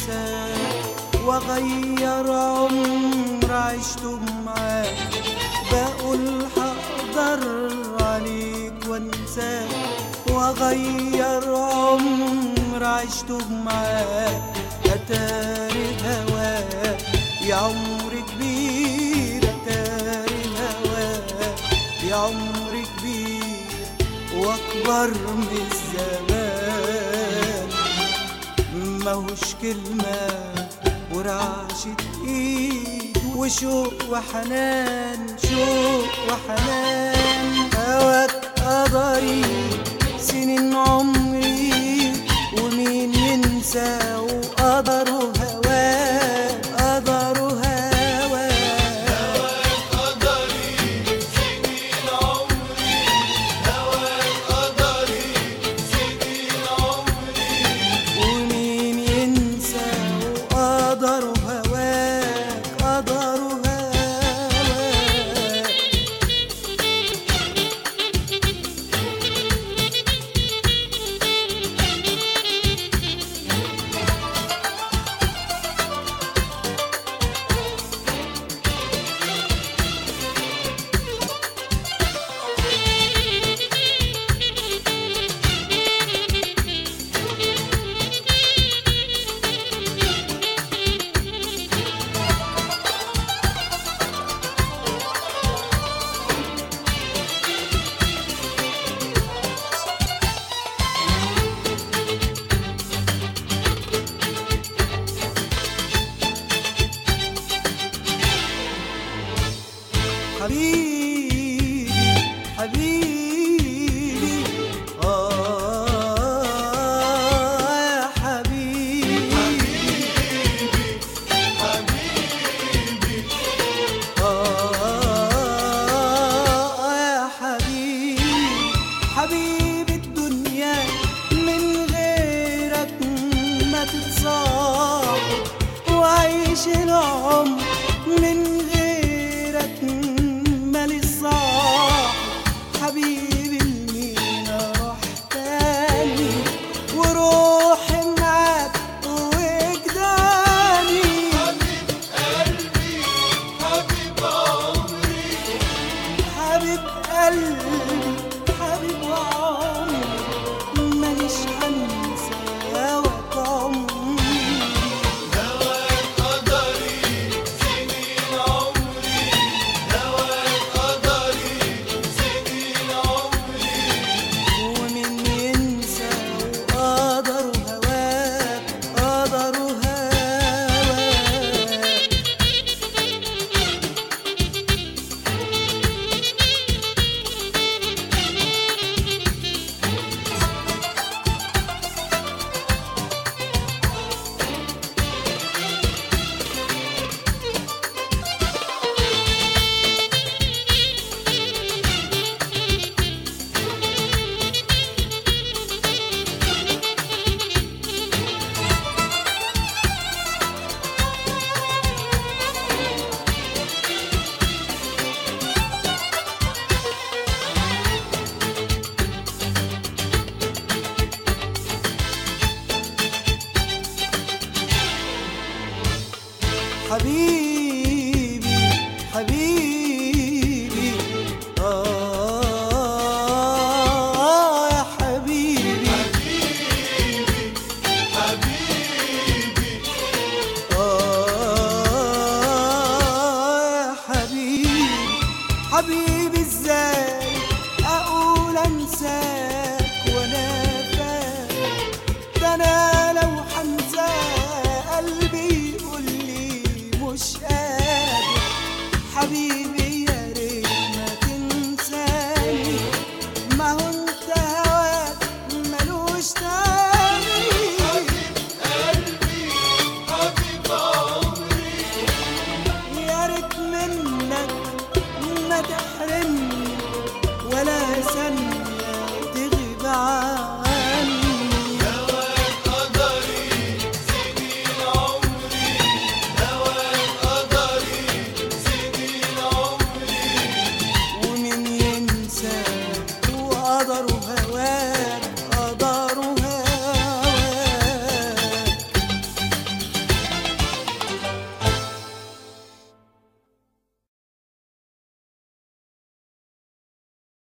انساك واغير عمر عشته معاك بقول هقدر عليك وانساك واغير عمر عشته معاك اتاري هواك يا عمر كبير اتاري هواك يا عمر كبير واكبر من الزمان ماهوش كلمة ورعشة ايد وشوق وحنان شوق وحنان هواك قدري سنين عمري ومين ينسى وقدره هواك قدره هواك ومين ينسى وقدره هواك قدره هواك حبيبي حبيبي آه يا حبيبي آه يا حبيبي حبيب الدنيا من غيرك ما تتصاب وعيش العمر من غيرك مالي صاح حبيبي لمين اروح تاني وروحي معاك وجداني حبيب قلبي حبيب عمري ماليش هنسى هواك عمري ومن ينسى وقدر هواك قدر هواك حبيبي حبيبي آه يا حبيبي آه يا حبيبي حبيبي ازاي اقول انساك وانا فاكر ده انا لو حنسى قلبي يقول لي مش قادر حبيبي يا ريت ما تنساني ما هو انت هواك ملوش تاني يا ريت منك ما تحرمني ولا ثانية